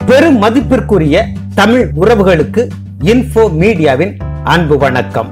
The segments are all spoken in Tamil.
பெரும் மதிப்பிற்குரிய தமிழ் உறவுகளுக்கு இன்ஃபோ மீடியாவின் அன்பு வணக்கம்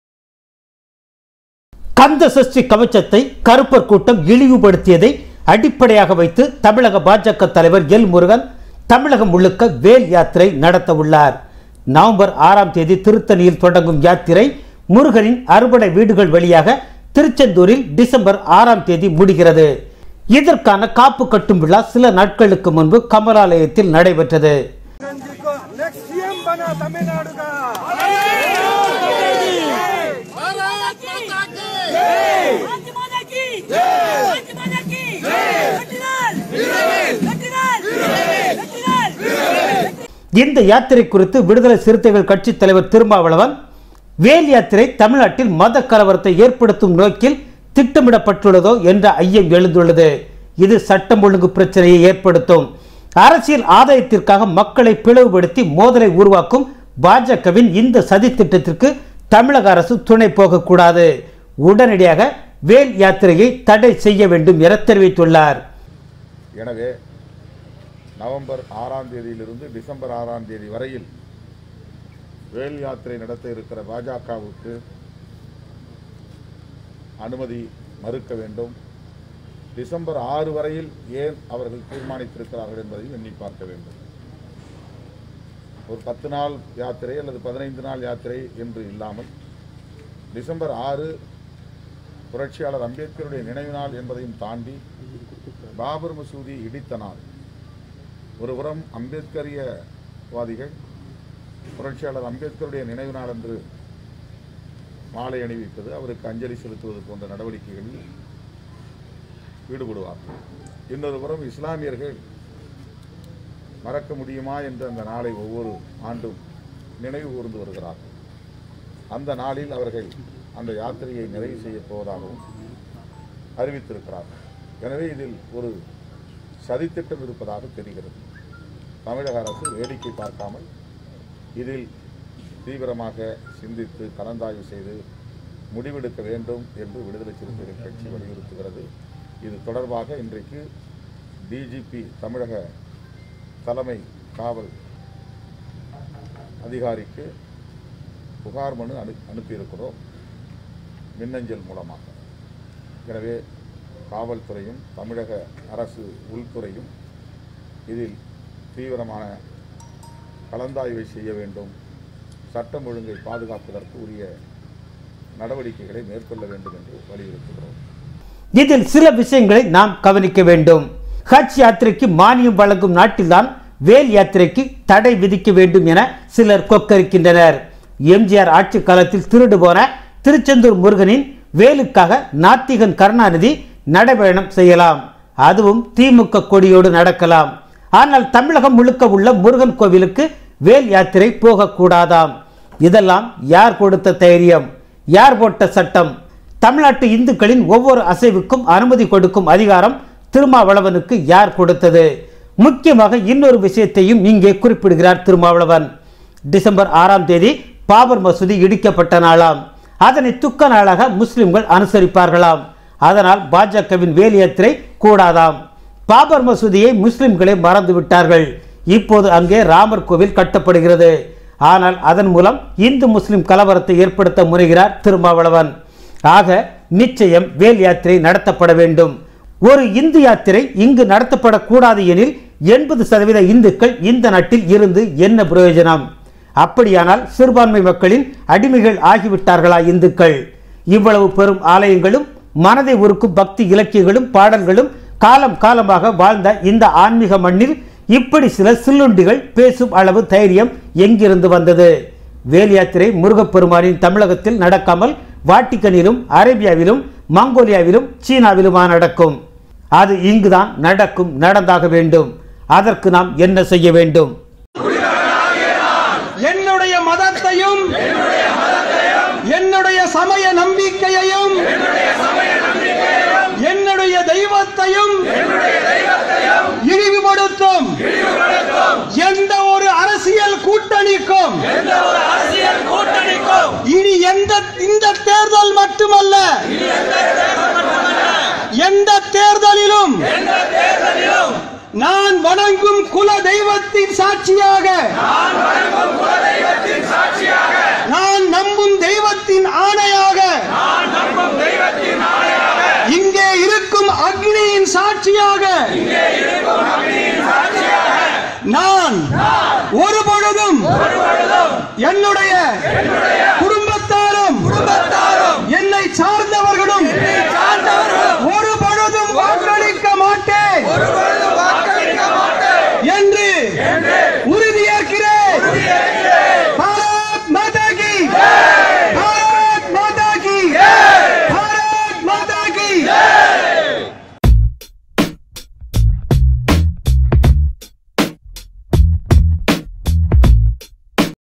கந்த சஷ்டி கவச்சத்தை கருப்பர் கூட்டம் இழிவுபடுத்தியதை அடிப்படையாக வைத்து தமிழக பாஜக தலைவர் எல் முருகன் தமிழகம் முழுக்க வேல் யாத்திரை நடத்த உள்ளார் நவம்பர் ஆறாம் தேதி திருத்தணியில் தொடங்கும் யாத்திரை முருகனின் அறுபடை வீடுகள் வழியாக திருச்செந்தூரில் டிசம்பர் ஆறாம் தேதி முடிகிறது இதற்கான காப்பு கட்டும் விழா சில நாட்களுக்கு முன்பு கமலாலயத்தில் நடைபெற்றது गांधी को नेक्स्ट सीएम बना तमिलनाडु का भारत माता की राज्य माता की राज्य माता की வெற்றிநாள் வெற்றிநாள் வெற்றிநாள் இந்த யாத்திரை குறித்து விடுதலை சிறுத்தைகள் கட்சி தலைவர் திருமாவளவன் வேல் யாத்திரை தமிழ்நாட்டில் மத கலவரத்தை ஏற்படுத்தும் நோக்கில் திட்டமிடப்பட்டுள்ளதோ என்ற ஐயம் எழுந்துள்ளது இது சட்டம் ஒழுங்கு பிரச்சனையை ஏற்படுத்தும் அரசியல் ஆதாயத்திற்காக மக்களை பிளவுபடுத்தி மோதலை உருவாக்கும் பாஜகவின் இந்த சதி திட்டத்திற்கு தமிழக அரசு துணை போகக்கூடாது உடனடியாக வேல் யாத்திரையை தடை செய்ய வேண்டும் என தெரிவித்துள்ளார் எனவே நவம்பர் ஆறாம் தேதியிலிருந்து டிசம்பர் ஆறாம் தேதி வரையில் வேல் யாத்திரை நடத்த இருக்கிற பாஜகவுக்கு அனுமதி மறுக்க வேண்டும் டிசம்பர் ஆறு வரையில் ஏன் அவர்கள் தீர்மானித்திருக்கிறார்கள் என்பதையும் எண்ணி பார்க்க வேண்டும் ஒரு பத்து நாள் யாத்திரை அல்லது பதினைந்து நாள் யாத்திரை என்று இல்லாமல் டிசம்பர் ஆறு புரட்சியாளர் அம்பேத்கருடைய நினைவு நாள் என்பதையும் தாண்டி பாபர் மசூதி இடித்த நாள் ஒருபுறம் அம்பேத்கரியவாதிகள் புரட்சியாளர் அம்பேத்கருடைய நினைவு நாள் என்று மாலை அணிவிப்பது அவருக்கு அஞ்சலி செலுத்துவது போன்ற நடவடிக்கைகளில் ஈடுபடுவார்கள் இன்னொரு புறம் இஸ்லாமியர்கள் மறக்க முடியுமா என்று அந்த நாளை ஒவ்வொரு ஆண்டும் நினைவு கூர்ந்து வருகிறார்கள் அந்த நாளில் அவர்கள் அந்த யாத்திரையை நிறைவு செய்யப் போவதாகவும் அறிவித்திருக்கிறார்கள் எனவே இதில் ஒரு சதித்திட்டம் இருப்பதாக தெரிகிறது தமிழக அரசு வேடிக்கை பார்க்காமல் இதில் தீவிரமாக சிந்தித்து கலந்தாய்வு செய்து முடிவெடுக்க வேண்டும் என்று விடுதலை சிறுத்தைகள் கட்சி வலியுறுத்துகிறது இது தொடர்பாக இன்றைக்கு டிஜிபி தமிழக தலைமை காவல் அதிகாரிக்கு புகார் மனு அனு அனுப்பியிருக்கிறோம் மின்னஞ்சல் மூலமாக எனவே காவல்துறையும் தமிழக அரசு உள்துறையும் இதில் தீவிரமான கலந்தாய்வை செய்ய வேண்டும் சட்டம் ஒழுங்கை பாதுகாப்பதற்கு உரிய நடவடிக்கைகளை மேற்கொள்ள வேண்டும் என்று வலியுறுத்துகிறோம் இதில் சில விஷயங்களை நாம் கவனிக்க வேண்டும் ஹஜ் யாத்திரைக்கு மானியம் வழங்கும் நாட்டில்தான் வேல் யாத்திரைக்கு தடை விதிக்க வேண்டும் என சிலர் கொக்கரிக்கின்றனர் எம்ஜிஆர் ஆட்சி காலத்தில் திருடு போன திருச்செந்தூர் முருகனின் வேலுக்காக நாத்திகன் கருணாநிதி நடைபயணம் செய்யலாம் அதுவும் திமுக கொடியோடு நடக்கலாம் ஆனால் தமிழகம் முழுக்க உள்ள முருகன் கோவிலுக்கு வேல் யாத்திரை போகக்கூடாதாம் இதெல்லாம் யார் கொடுத்த தைரியம் யார் போட்ட சட்டம் தமிழ்நாட்டு இந்துக்களின் ஒவ்வொரு அசைவுக்கும் அனுமதி கொடுக்கும் அதிகாரம் திருமாவளவனுக்கு யார் கொடுத்தது முக்கியமாக இன்னொரு விஷயத்தையும் இங்கே குறிப்பிடுகிறார் திருமாவளவன் டிசம்பர் ஆறாம் தேதி பாபர் மசூதி இடிக்கப்பட்ட நாளாம் அதனை துக்க நாளாக முஸ்லிம்கள் அனுசரிப்பார்களாம் அதனால் பாஜகவின் வேல் யாத்திரை கூடாதாம் பாபர் மசூதியை முஸ்லிம்களே மறந்து விட்டார்கள் இப்போது அங்கே ராமர் கோவில் கட்டப்படுகிறது ஆனால் அதன் மூலம் இந்து முஸ்லிம் கலவரத்தை ஏற்படுத்த முனைகிறார் திருமாவளவன் ஆக நிச்சயம் வேல் யாத்திரை நடத்தப்பட வேண்டும் ஒரு இந்து யாத்திரை இங்கு நடத்தப்படக்கூடாது எனில் எண்பது சதவீத இந்துக்கள் இந்த நாட்டில் இருந்து என்ன பிரயோஜனம் அப்படியானால் சிறுபான்மை மக்களின் அடிமைகள் ஆகிவிட்டார்களா இந்துக்கள் இவ்வளவு பெரும் ஆலயங்களும் மனதை உருக்கும் பக்தி இலக்கியங்களும் பாடல்களும் காலம் காலமாக வாழ்ந்த இந்த ஆன்மீக மண்ணில் இப்படி சில சில்லுண்டிகள் பேசும் அளவு தைரியம் எங்கிருந்து வந்தது வேல் யாத்திரை முருகப்பெருமானின் தமிழகத்தில் நடக்காமல் வாட்டிக்கனிலும் அரேபியாவிலும் மங்கோலியாவிலும் சீனாவிலுமா நடக்கும் அது இங்குதான் நடக்கும் நடந்தாக வேண்டும் அதற்கு நாம் என்ன செய்ய வேண்டும் என்னுடைய மதத்தையும் என்னுடைய சமய நம்பிக்கையையும் என்னுடைய தெய்வத்தையும் இழிவுபடுத்தும் எந்த ஒரு அரசியல் கூட்டணிக்கும் இனி எந்த இந்த தேர்தல் மட்டுமல்ல எந்த தேர்தலிலும் நான் வணங்கும் குல தெய்வத்தின் சாட்சியாக நான் நம்பும் தெய்வத்தின் ஆணையாக இங்கே இருக்கும் அக்னியின் சாட்சியாக நான் ஒரு பொழுதும் என்னுடைய